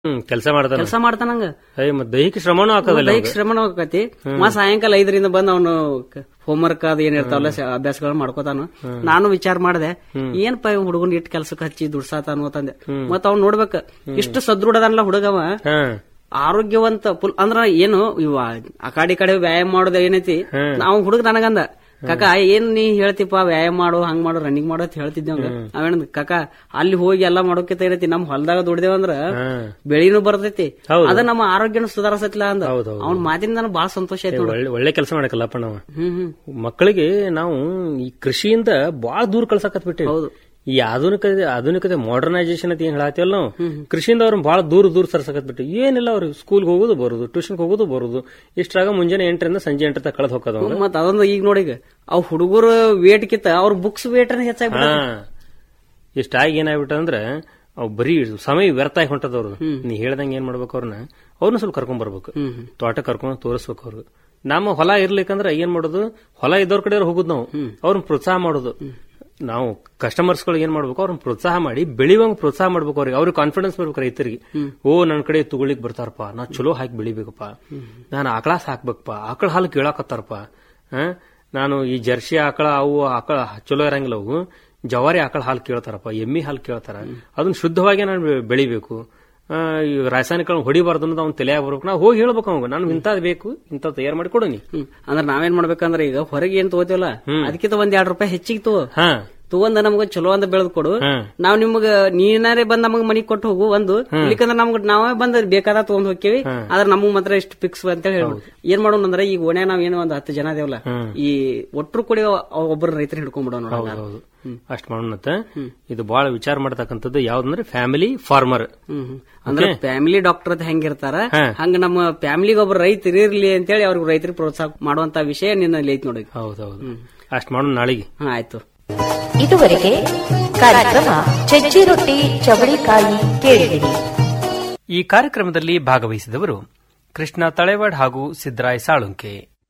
ಹ್ಮ್ ಕೆಲಸ ಮಾಡ್ತಾನ ಕೆಲಸ ಮಾಡ್ತಾನಂಗ ಅಯ್ಯ ಮತ್ ದೈಹಿಕ ಶ್ರಮನೂ ಹಾಕದಲ್ಲ ದೈಹಿಕ ಶ್ರಮಣ ಆಕತಿ ಮಾ ಸಾಯಂಕಾಲ ಐದರಿಂದ ಬಂದ್ ಅವನು ಹೋಮ್ವರ್ಕ್ ಅದ ಏನ್ ಇರ್ತಾವಲ್ಲ ಸ- ಅಭ್ಯಾಸಗಳನ್ನ ಮಾಡ್ಕೋತಾನ ನಾನು ವಿಚಾರ ಮಾಡಿದೆ ಏನಪ್ಪ ಹುಡುಗನ್ ಇಟ್ಟು ಕೆಲ್ಸಕ್ಕೆ ಹಚ್ಚಿ ದುಡ್ಸಾತ ಅಂತಂದೆ ಮತ್ ಅವ್ನ್ ನೋಡ್ಬೇಕ ಇಷ್ಟು ಸದೃಢದಲ್ಲ ಹುಡುಗವ ಹಾ ಆರೋಗ್ಯವಂತ ಫುಲ್ ಅಂದ್ರ ಏನು ಇವ ಆ ಕಡೆ ಈ ಕಡೆ ವ್ಯಾಯಾಮ ಮಾಡೋದು ಏನೈತಿ ನಾವು ಹುಡುಗ ನನಗಂದ ಕಾಕ ಏನ್ ನೀ ಹೇಳ್ತಿಪ್ಪ ವ್ಯಾಯಾಮ ಮಾಡು ಹಂಗ್ ಮಾಡು ರನ್ನಿಂಗ್ ಮಾಡು ಅಂತ ಹೇಳ್ತಿದ್ದೆ ಅವಂಗ ಅವೇನ ಕಾಕ ಅಲ್ಲಿ ಹೋಗಿ ಎಲ್ಲಾ ಮಾಡೋಕಿತ ಏನೈತಿ ನಮ್ ಹೊಲದಾಗ ದುಡ್ದೇವಂದ್ರ ಹಾ ಬೆಳಿನೂ ಬರ್ತೈತಿ ಹೌದು. ಅದ ನಮ್ಮ ಆರೋಗ್ಯನ ಸುಧಾರಿಸತ್ಲ ಅಂದ ಹೌದು, ಹೌದು. ಅವ್ನ ಮಾತಿಂದ ನನಗ್ ಬಾಳ ಸಂತೋಷ ಆಯ್ತು ನೋಡು ಒಳ್ಳೆ ಒಳ್ಳೆ ಕೆಲಸ ಮಾಡಕಲ್ಲಪ್ಪ ನಾವು ಹ್ಮ್ ಹ್ಮ್ ಮಕ್ಕಳಿಗೆ ನಾವು ಈ ಕೃಷಿಯಿಂದ ಬಹಳ ದೂರ ಕಳ್ಸಕತ್ ಬಿಟ್ಟಿವಿ ಹೌದು. ಈ ಆಧುನಿಕ ಆಧುನಿಕತೆ ಮಾಡರ್ನೈಸೇಷನ್ ಅಂತ ಏನ್ ಹೇಳತ್ತೀವಲ್ಲ ನಾವು ಕೃಷಿಯಿಂದ ಅವ್ರನ್ನ ಬಹಳ ದೂರ ದೂರ ಸರ್ಸಕತ್ ಬಿಟ್ಟು ಏನಿಲ್ಲ ಅವ್ರು ಸ್ಕೂಲ್ಗೆ ಹೋಗೋದು ಬರೋದು ಟ್ಯೂಷನ್ಗೆ ಹೋಗೋದು ಬರೋದು ಇಷ್ಟ್ರಾಗ ಮುಂಜಾನೆ ಎಂಟರಿಂದ ಸಂಜೆ ಎಂಟರ ತಕ ಕಳೆದು ಹೋಗೋದು ಅವ್ನು. ಮತ್ ಅದೊಂದು ಈಗ ನೋಡಿ ಈಗ ಅವ್ ಹುಡುಗರು ವೇಟ್ ಕಿತ್ತ ಅವ್ರ ಬುಕ್ಸ್ ವೇಟ್ ಹೆಚ್ಚಾಗಿ ಹಾ ಇಷ್ಟಾಗಿ ಏನಾಗ್ಬಿಟ್ಟ ಅಂದ್ರೆ ಅವ್ ಬರೀ ಸಮಯ ವ್ಯರ್ಥ ಆಗಿ ಹೊಂಟದವ್ರು ನೀ ಹೇಳ್ದಂಗೆ ಏನ್ ಮಾಡ್ಬೇಕು ಅವ್ರನ್ನ ಅವ್ರನ್ನ ಸ್ವಲ್ಪ ಕರ್ಕೊಂಡ್ ಬರ್ಬೇಕು ತೋಟ ಕರ್ಕೊಂಡು ತೋರಿಸ್ಬೇಕು ಅವ್ರಿಗೆ ನಮ್ಮ ಹೊಲ ಇರ್ಲಿಕ್ಕಂದ್ರೆ ಏನ್ ಮಾಡೋದು ಹೊಲ ಇದ್ದವ್ರ ಕಡೆ ಹೋಗುದು ನಾವು ಅವ್ರನ್ನ ಪ್ರೋತ್ಸಾಹ ಮಾಡೋದು ನಾವು ಕಸ್ಟಮರ್ಸ್ ಗಳಿಗೆ ಏನ್ ಮಾಡ್ಬೇಕು ಅವ್ರನ್ನ ಪ್ರೋತ್ಸಾಹ ಮಾಡಿ ಬೆಳಿವಂಗ್ ಪ್ರೋತ್ಸಾಹ ಮಾಡ್ಬೇಕು ಅವ್ರಿಗೆ ಅವ್ರಿಗೆ ಕಾನ್ಫಿಡೆನ್ಸ್ ಬರ್ಬೇಕು ರೈತರಿಗೆ ಓ ನನ್ ಕಡೆ ತಗೊಳಿಕ್ ಬರ್ತಾರಪ್ಪ ನಾ ಚಲೋ ಹಾಕಿ ಬೆಳಿಬೇಕಪ್ಪ ನಾನು ಆಕಳ ಸಾಕ್ಬೇಕಪ್ಪ ಆಕಳ ಹಾಲು ಕೇಳಾಕತ್ತಾರಪ್ಪ ಹ? ನಾನು ಈ ಜರ್ಸಿ ಆಕಳ ಅವು ಆಕಳ ಚಲೋ ಇರಂಗಿಲ್ಲ ಅವು ಜವಾರಿ ಆಕಳ ಹಾಲು ಕೇಳ್ತಾರಪ್ಪ ಎಮ್ಮಿ ಹಾಲು ಕೇಳ್ತಾರ ಅದನ್ನ ಶುದ್ಧವಾಗಿ ನಾನು ಬೆ- ಬೆಳಿಬೇಕು ಆ, ಈ ರಾಸಾಯನಿಕಗಳನ್ನ ಹೊಡಿಬಾರ್ದು ಅನ್ನೋದು ಅವ್ನು ತಲೆಯಾಗ ಬರ್ಬೇಕು ನಾವು ಹೋಗಿ ಹೇಳ್ಬೇಕು ಅವಂಗ ನಾನು ಇಂಥದ್ ಬೇಕು ಇಂಥ ತಯಾರು ಮಾಡಿ ಕೊಡು ನೀ ಹ್ಮ್ ಅಂದ್ರ ನಾವೇನ್ ಮಾಡ್ಬೇಕಂದ್ರ ಈಗ ಹೊರಗೆ ಏನ್ ತಗೋತೀವಲ್ಲ ಅದಕ್ಕಿಂತ ಒಂದ್ ಎರಡ್ ರೂಪಾಯಿ ಹೆಚ್ಚಿಗೆ ತಗೋ ಹಾ ತಗೊಂಡ ನಮ್ಗ ಚಲೋ ಅಂತ ಬೆಳೆದ್ ಕೊಡು ಹಾ. ನಾವ್ ನಿಮ್ಗ ನೀನಾರೇ ಬಂದ್ ನಮಗ್ ಮನಿ ಕೊಟ್ಟು ಹೋಗು ಒಂದು ಇಲ್ಲಿಕಂದ್ರ ನಮ್ಗ ನಾವೇ ಬಂದ್ ಬೇಕಾದ ತಗೊಂಡ್ ಹೋಗ್ತೀವಿ ಆದ್ರ ನಮಗ್ ಮಾತ್ರ ಇಷ್ಟು ಫಿಕ್ಸ್ ಅಂತ ಹೇಳಿ ಹೇಳ್ಬಿಡು ಏನ್ ಮಾಡೋಣ ಅಂದ್ರೆ ಈಗ ಓಣ್ಯಾಗ ನಾವ್ ಏನೋ ಒಂದ್ ಹತ್ತು ಜನ ಅದೇವಲ್ಲ ಈ ಒಟ್ರು ಕೂಡಿ ಒಬ್ಬರು ರೈತರ ಹಿಡ್ಕೊಂಡ್ಬಿಡೋಣ ನೋಡ ಹೌದು ಅಷ್ಟ್ ಮಾಡೋಣತ್ತ ಇದು ಬಹಳ ವಿಚಾರ ಮಾಡ್ತಕ್ಕಂಥದ್ದು ಯಾವ್ದಂದ್ರೆ ಫ್ಯಾಮಿಲಿ ಫಾರ್ಮರ್ ಹ್ಮ್ ಹ್ಮ್. ಅಂದ್ರೆ ಫ್ಯಾಮಿಲಿ ಡಾಕ್ಟರ್ ಅಂತ ಹೆಂಗಿರ್ತಾರ ಹಾ. ಹಂಗ ನಮ್ಮ ಫ್ಯಾಮಿಲಿಗೆ ಒಬ್ಬರು ರೈತರು ಇರ್ಲಿ ಅಂತೇಳಿ ಅವ್ರಿಗೆ ರೈತರಿಗೆ ಪ್ರೋತ್ಸಾಹ ಮಾಡುವಂತ ವಿಷಯ ನಿನ್ನಲ್ಲಿ ಐತಿ ನೋಡಿ ಹೌದೌದು ಅಷ್ಟ್ ಮಾಡೋಣ ನಾಳೆಗೆ ಹಾ ಆಯ್ತು ಇದುವರೆಗೆ ಕಾರ್ಯಕ್ರಮ ಚಜ್ಜಿ ರೊಟ್ಟಿ ಚವಳಿಕಾಯಿ ಕೇಳಿದಿರಿ ಈ ಕಾರ್ಯಕ್ರಮದಲ್ಲಿ ಭಾಗವಹಿಸಿದವರು ಕೃಷ್ಣ ತಳೆವಾಡ್ ಹಾಗೂ ಸಿದ್ದರಾಯ್ ಸಾಳುಂಕೆ